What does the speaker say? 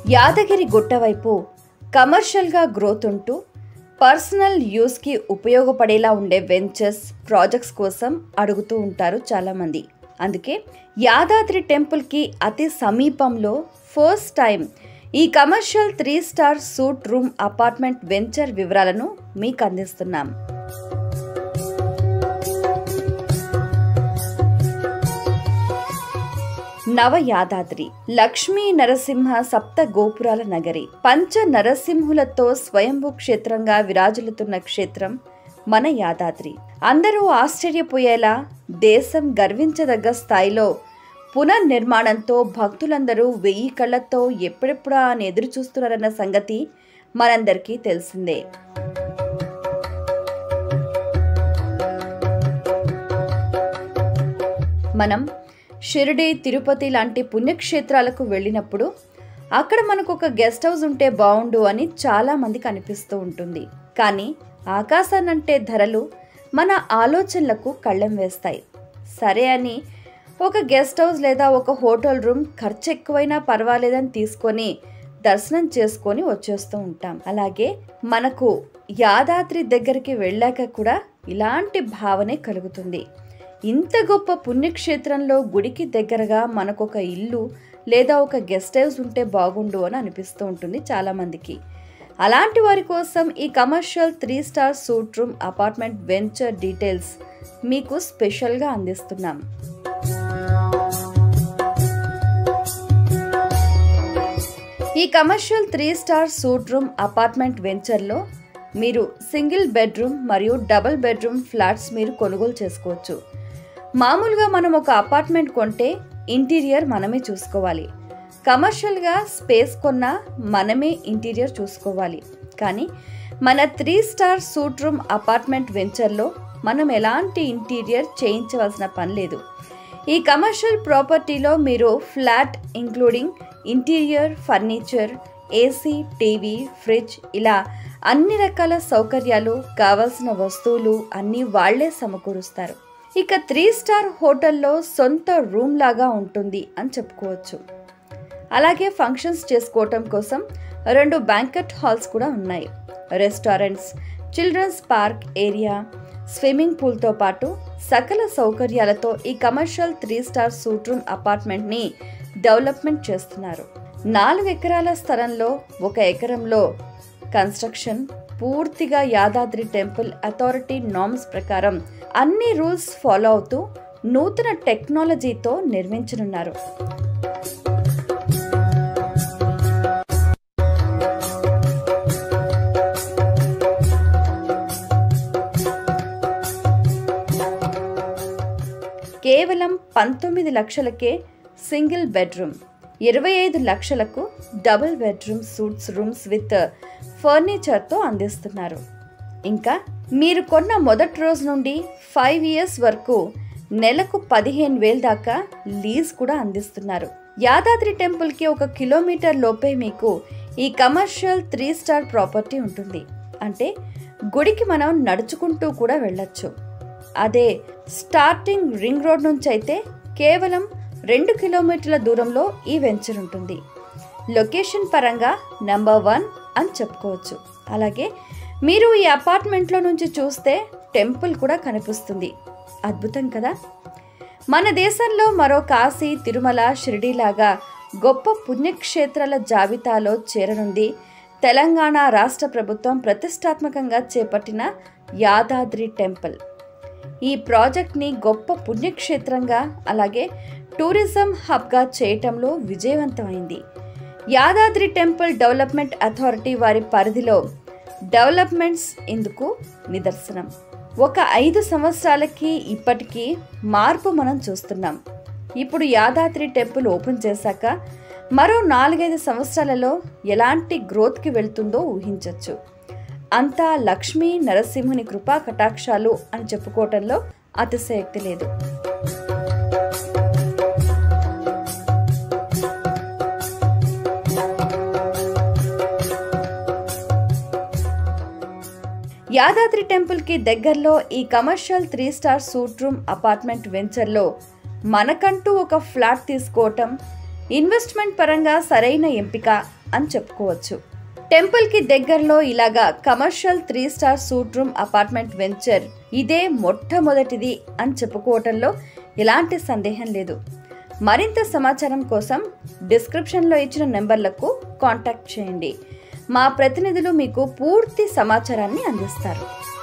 యాదగిరి గుట్ట వైపు కమర్షియల్గా గ్రోత్ ఉంటూ పర్సనల్ యూస్కి ఉపయోగపడేలా ఉండే వెంచర్స్ ప్రాజెక్ట్స్ కోసం అడుగుతూ ఉంటారు చాలామంది అందుకే యాదాద్రి టెంపుల్కి అతి సమీపంలో ఫస్ట్ టైం ఈ commercial three star suite room apartment venture వివరాలను మీకు అందిస్తున్నాం నవ యాదాద్రి లక్ష్మీ నరసింహ సప్త గోపురాల నగరి పంచ నరసింహులతో స్వయంభూ క్షేత్రంగా విరాజిల్లుతున్న క్షేత్రం మన యాదాద్రి అందరూ ఆశ్చర్యపోయేలా దేశం గర్వించదగ్గ స్థాయిలో పునర్నిర్మాణంతో భక్తులందరూ వెయ్యి కళ్ళతో ఎప్పుడెప్పుడా అని ఎదురు చూస్తున్నారన్న సంగతి మనందరికీ తెలిసిందే మనం షిరిడి తిరుపతి లాంటి పుణ్యక్షేత్రాలకు వెళ్ళినప్పుడు అక్కడ మనకు ఒక గెస్ట్ హౌస్ ఉంటే బాగుండు అని చాలా మందికి అనిపిస్తూ ఉంటుంది కానీ ఆకాశానంటే ధరలు మన ఆలోచనలకు కళ్ళెం వేస్తాయి సరే అని ఒక గెస్ట్ హౌస్ లేదా ఒక హోటల్ రూమ్ ఖర్చు ఎక్కువైనా పర్వాలేదని తీసుకొని దర్శనం చేసుకొని వచ్చేస్తూ ఉంటాం అలాగే మనకు యాదాద్రి దగ్గరికి వెళ్ళాక కూడా ఇలాంటి భావనే కలుగుతుంది ఇంత గొప్ప పుణ్యక్షేత్రంలో గుడికి దగ్గరగా మనకొక ఇల్లు లేదా ఒక గెస్ట్ హౌస్ ఉంటే బాగుండు అని అనిపిస్తూ ఉంటుంది చాలామందికి అలాంటి వారి కోసం ఈ commercial three star suite room apartment venture details మీకు స్పెషల్గా అందిస్తున్నాం ఈ commercial three star suite room apartment వెంచర్లో మీరు సింగిల్ బెడ్రూమ్ మరియు డబుల్ బెడ్రూమ్ ఫ్లాట్స్ మీరు కొనుగోలు చేసుకోవచ్చు మామూలుగా మనం ఒక అపార్ట్మెంట్ కొంటే ఇంటీరియర్ మనమే చూసుకోవాలి కమర్షియల్గా స్పేస్ కొన్నా మనమే ఇంటీరియర్ చూసుకోవాలి కానీ మన three star suite room apartment వెంచర్లో మనం ఎలాంటి ఇంటీరియర్ చేయించవలసిన పని లేదు ఈ కమర్షియల్ ప్రాపర్టీలో మీరు flat including interior furniture AC TV fridge ఇలా అన్ని రకాల సౌకర్యాలు కావాల్సిన వస్తువులు అన్నీ వాళ్లే సమకూరుస్తారు ఇక త్రీ స్టార్ హోటల్లో సొంత రూమ్ లాగా ఉంటుంది అని చెప్పుకోవచ్చు అలాగే ఫంక్షన్స్ చేసుకోవటం కోసం రెండు బ్యాంకెట్ హాల్స్ కూడా ఉన్నాయి restaurants children's park area swimming పూల్తో పాటు సకల సౌకర్యాలతో ఈ commercial three star suite room అపార్ట్మెంట్ని డెవలప్మెంట్ చేస్తున్నారు నాలుగు ఎకరాల స్థలంలో ఒక ఎకరంలో కన్స్ట్రక్షన్ పూర్తిగా యాదాద్రి టెంపుల్ అథారిటీ నామ్స్ ప్రకారం అన్ని రూల్స్ ఫాలో అవుతూ నూతన టెక్నాలజీతో నిర్మించనున్నారు కేవలం పంతొమ్మిది లక్షలకే సింగిల్ బెడ్రూమ్ ఇరవై ఐదు లక్షలకు double bedroom suites rooms with ఫర్నిచర్తో అందిస్తున్నారు ఇంకా మీరు కొన్న మొదటి రోజు నుండి ఫైవ్ ఇయర్స్ వరకు నెలకు పదిహేను వేల దాకా లీజ్ కూడా అందిస్తున్నారు యాదాద్రి టెంపుల్కి ఒక కిలోమీటర్ లోపే మీకు ఈ కమర్షియల్ త్రీ స్టార్ ప్రాపర్టీ ఉంటుంది అంటే గుడికి మనం నడుచుకుంటూ కూడా వెళ్ళొచ్చు అదే స్టార్టింగ్ రింగ్ రోడ్ నుంచి అయితే కేవలం రెండు కిలోమీటర్ల దూరంలో ఈ వెంచర్ ఉంటుంది లొకేషన్ పరంగా నెంబర్ వన్ అని చెప్పుకోవచ్చు అలాగే మీరు ఈ అపార్ట్మెంట్లో నుంచి చూస్తే టెంపుల్ కూడా కనిపిస్తుంది అద్భుతం కదా మన దేశంలో మరో కాశీ తిరుమల షిరిడీలాగా గొప్ప పుణ్యక్షేత్రాల జాబితాలో చేరనుంది తెలంగాణ రాష్ట్ర ప్రభుత్వం ప్రతిష్టాత్మకంగా చేపట్టిన యాదాద్రి టెంపుల్ ఈ ప్రాజెక్ట్ని గొప్ప పుణ్యక్షేత్రంగా అలాగే టూరిజం హబ్గా చేయటంలో విజయవంతమైంది యాదాద్రి టెంపుల్ డెవలప్మెంట్ అథారిటీ వారి పరిధిలో డెవలప్మెంట్స్ ఇందుకు నిదర్శనం ఒక ఐదు సంవత్సరాలకి ఇప్పటికీ మార్పు మనం చూస్తున్నాం ఇప్పుడు యాదాద్రి టెంపుల్ ఓపెన్ చేశాక మరో నాలుగైదు సంవత్సరాలలో ఎలాంటి గ్రోత్కి వెళ్తుందో ఊహించవచ్చు అంతా లక్ష్మీ నరసింహుని కృపా కటాక్షాలు అని చెప్పుకోవటంలో అతిశయక్తి లేదు యాదాద్రి టెంపుల్కి దగ్గరలో ఈ commercial three star suite room apartment వెంచర్లో మనకంటూ ఒక ఫ్లాట్ తీసుకోవటం ఇన్వెస్ట్మెంట్ పరంగా సరైన ఎంపిక అని చెప్పుకోవచ్చు టెంపుల్కి దగ్గరలో ఇలాగా commercial three star suite room apartment venture ఇదే మొట్టమొదటిది అని చెప్పుకోవటంలో ఎలాంటి సందేహం లేదు మరింత సమాచారం కోసం డిస్క్రిప్షన్లో ఇచ్చిన నెంబర్లకు కాంటాక్ట్ చేయండి మా ప్రతినిధులు మీకు పూర్తి సమాచారాన్ని అందిస్తారు